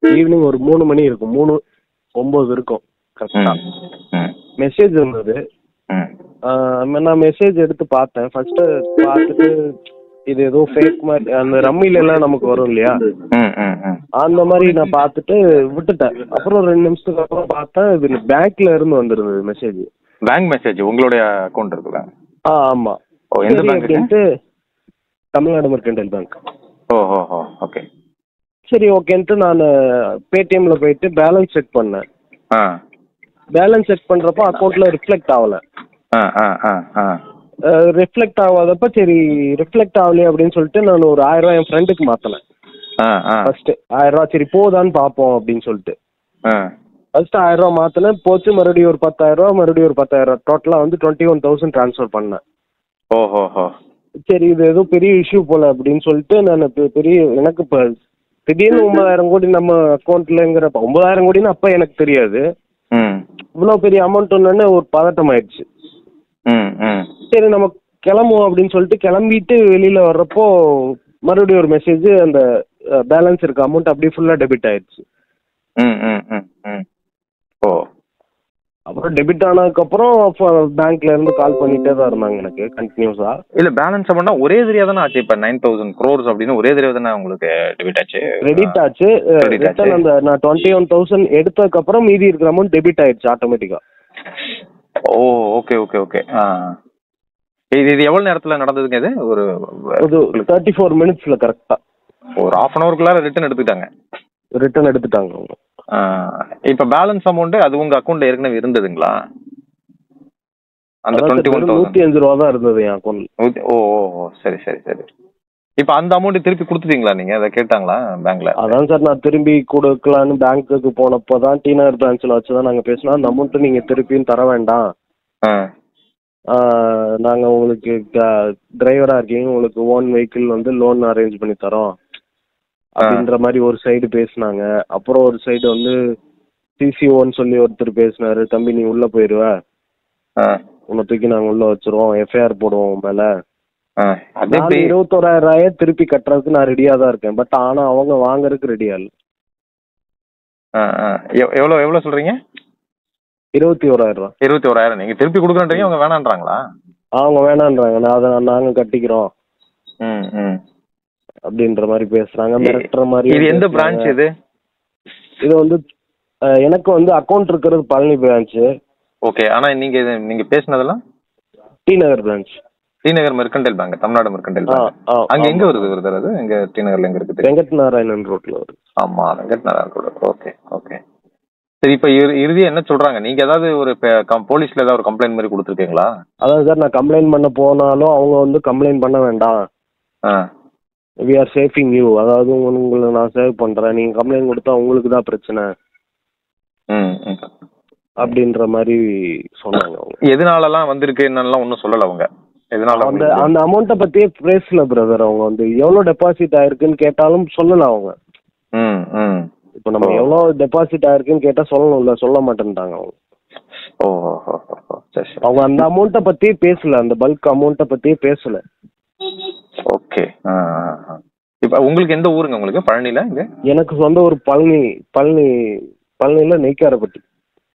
Evening ஒரு மூணு மணி இருக்கும் மூணு ஒம்பது இருக்கும் கரெக்டா ம் ம் மெசேஜ் இருந்தது ம் ஆஹ் நான் மெசேஜ் எடுத்து பார்த்தேன் ஃபர்ஸ்ட் பார்த்துட்டு இது ஏதோ ஃபேக் மாதிரி அந்த ரம்மில எல்லாம் நமக்கு வரும் இல்லையா ம் ம் ம் அந்த மாதிரி நான் பார்த்துட்டு விட்டுட்டேன் அப்புறம் ரெண்டு நிமிஷத்துக்கு அப்புறம் பார்த்தேன் இது பேங்க்ல இருந்து வந்திருந்தது மெசேஜ் பேங்க் மெசேஜ் உங்களுடைய அக்கௌண்ட் இருக்குல்ல ஆ ஆமா ஓ எந்த சரி பேங்க் அப்படின்ட்டு தமிழ்நாடு மெர்கன்டைல் பேங்க் ஓ ஓ ஓ ஓகே சரி ஓகேன்ட்டு நான் பேடிஎம்ல போயிட்டு பேலன்ஸ் செக் பண்ணேன் ஆ பேலன்ஸ் செக் பண்றப்போ அக்கௌண்ட்ல ரிஃப்ளெக்ட் ஆகல ஆ ஆ ஆ ஆ ரிஃப்ளெக்ட் ஆகாதப்ப சரி ரிஃப்ளெக்ட் ஆகலையே அப்படின்னு சொல்லிட்டு நான் ஒரு ஆயிரம் ரூபாய் என் ஃப்ரெண்டுக்கு மாத்தினேன் ஆ ஆ ஃபர்ஸ்ட் ஆயிரம் ரூபாய் சரி போதான்னு பார்ப்போம் அப்படின்னு சொல்லிட்டு ஆ ஃபர்ஸ்ட் ஆயிரம் ரூபாய் மாத்தினேன் போச்சு மறுபடியும் ஒரு பத்தாயிரம் ரூபாய் மறுபடியும் ஒரு பத்தாயிரம் டோட்டலாக வந்து டுவெண்ட்டி ஒன் தௌசண்ட் ட்ரான்ஸ்ஃபர் பண்ணேன் ஓ ஹோ ஹோ சரி இது ஏதோ பெரிய இஷ்யூ போல அப்படின்னு சொல்லிட்டு நான் பெ- பெரிய எனக்கு இப்போ திடீர்னு ஒன்பதாயிரம் கோடி நம்ம அக்கௌண்ட்லங்கிறப்ப ஒன்பதாயிரம் கோடின்னு அப்போ எனக்கு தெரியாது ம் இவ்வளோ பெரிய அமௌண்ட் ஒன்றுன்னு ஒரு பதட்டம் ஆயிடுச்சு ம் ம் சரி நம்ம கிளம்புவோம் அப்படின்னு சொல்லிட்டு கிளம்பிட்டு வெளியில வர்றப்போ மறுபடியும் ஒரு மெசேஜ் அந்த பேலன்ஸ் இருக்க அமௌண்ட் அப்படியே ஃபுல்லாக டெபிட் ஆயிடுச்சு ம் ம் ம் ம் ஓ அப்புறம் டெபிட் ஆனதுக்கப்புறம் பேங்க்ல இருந்து கால் பண்ணிட்டே தான் இருந்தாங்க எனக்கு கண்டினியூஸா இல்ல பேலன்ஸ் அமௌண்ட்னா ஒரே தெரியா தானே ஆச்சு இப்ப நைன் தௌசண்ட் க்ரோர்ஸ் அப்படின்னு ஒரே தெரியா தானே உங்களுக்கு டெபிட் ஆச்சு கிரெடிட் ஆச்சு Credit ஆச்சு. ரிட்டர்ன் அந்த நான் டுவெண்ட்டி ஒன் தௌசண்ட் எடுத்ததுக்கப்புறம் மீதி இருக்கிற அமௌண்ட் டெபிட் ஆயிடுச்சு ஆட்டோமேட்டிக்கா ஓ ஓகே ஓகே ஓகே ஆ இது இது எவ்வளவு நேரத்துல நடந்ததுங்க இது ஒரு அது தேர்ட்டி ஃபோர் மினிட்ஸ்ல கரெக்டா ஒரு ஹாஃப் அன் ஹவருக்குள்ளார ரிட்டர்ன் எடுத்துக்கிட்டாங்க ரிட்டர்ன் எடுத்துட்டாங்க அவங்க ஆ, இப்ப பேலன்ஸ் அமௌண்ட் அது உங்க அக்கௌண்ட்ல ஏற்கனவே இருந்ததுங்களா அந்த அதான் டுவெண்ட்டி sir, ஒன் வெறும் நூத்தி அஞ்சு ரூபா தான் இருந்தது என் அக்கௌண்ட் ஓ ஓ ஓ சரி சரி சரி இப்ப அந்த அமௌண்ட் திருப்பி கொடுத்துட்டீங்களா நீங்க அதை கேட்டாங்களா பேங்க்ல அதான் சார் நான் திரும்பி கொடுக்கலான்னு பேங்க்குக்கு போனப்போ தான் டி நகர் பிரான்ச்சில் வச்சு தான் நாங்கள் பேசினோம் அந்த அமௌண்ட்டு நீங்கள் திருப்பியும் தர வேண்டாம் ஆ நாங்கள் உங்களுக்கு டிரைவராக இருக்கீங்க உங்களுக்கு ஓன் வெஹிக்கிள் வந்து லோன் அரேஞ்ச் பண்ணி தரோம் அப்படின்ற மாதிரி ஒரு சைடு பேசுனாங்க அப்புறம் ஒரு சைடு வந்து சிசிஓன்னு சொல்லி ஒருத்தர் பேசினாரு தம்பி நீ உள்ளே போயிடுவ ஆ உன்னை தூக்கி நாங்கள் உள்ளே வச்சிருவோம் எஃப்ஐஆர் போடுவோம் உன் மேலே ஆ அது நான் எப்படி இருபத்தோராயிரம் ரூபாயை திருப்பி கட்டுறதுக்கு நான் ரெடியாக தான் இருக்கேன் பட் ஆனால் அவங்க வாங்குறதுக்கு ரெடியா இல்லை ஆ ஆ எவ்- எவ்வளவு எவ்வளவு சொல்றீங்க இருபத்தி ஓராயிரம் ரூபா இருபத்தி ஓராயிரம் நீங்க திருப்பி கொடுக்குறேன்றீங்க அவங்க வேணான்றாங்களா அவங்க வேணான்றாங்க நான் அதை நாங்கள் கட்டிக்கிறோம் ம் ம் அப்படின்ற மாதிரி பேசுறாங்க மிரட்டுற மாதிரி இது எந்த பேசுறாங்க. பிரான்ச் இது இது வந்து அஹ், எனக்கு வந்து அக்கௌண்ட் இருக்கிறது பழனி பிரான்ச் ஓகே ஆனா நீங்க இது நீங்க பேசுனதெல்லாம் T Nagar branch T Nagar mercantile bank Tamil Nadu mercantile ஆ, பேங்க் ஆ, அங்க எங்க ஆமா. வருது வருது அது எங்க டி நகர்ல எங்க இருக்குது வெங்கட் நாராயணன் ரோட்ல வருது ஆமா Venkat Nagar road okay okay சரி இப்ப இறு- இறுதியா என்ன சொல்றாங்க நீங்க ஏதாவது ஒரு பே- கம்- போலீஸ்ல ஏதாவது ஒரு கம்ப்ளைண்ட் மாதிரி கொடுத்துருக்கீங்களா அதான் சார் நான் கம்ப்ளைண்ட் பண்ண போனாலும் அவங்க வந்து கம்ப்ளைண்ட் பண்ண வேண்டாம் ஆ வி ஆர் சேஃபிங் யூ அதாவது உங்களை நான் சேவ் பண்றேன் நீங்க கம்ப்ளைண்ட் கொடுத்தா உங்களுக்கு தான் பிரச்சனை ம் ம். அப்படின்ற மாதிரி சொன்னாங்க அவங்க எதனாலலாம் வந்திருக்கு என்னெல்லாம் ஒன்றும் சொல்லல அவங்க எதனால அந்த உங்களுக்கு- அந்த அமௌண்ட்டை பத்தியே பேசல பிரதர் அவங்க வந்து எவ்வளவு டெபாசிட் ஆயிருக்குன்னு கேட்டாலும் சொல்லல அவங்க ம் ம் இப்போ நம்ம ஓ. எவ்வளவு டெபாசிட் ஆயிருக்குன்னு கேட்டா சொல்லணும்ல சொல்ல மாட்டேன்ட்டாங்க அவங்க ஓ ஓ, ஓ, ஓ, ஓ. சரி சரி அவங்க அந்த அமௌண்ட்டை பத்தியே பேசல அந்த பல்க் அமௌண்ட்டை பத்தியே பேசல ஓகே ஆ ஆ, ஆ. இப்ப உங்களுக்கு எந்த ஊருங்க உங்களுக்கு பழனில இங்க எனக்கு சொந்த ஒரு பழனி பழனி பழனியில நெய்க்காரப்பட்டி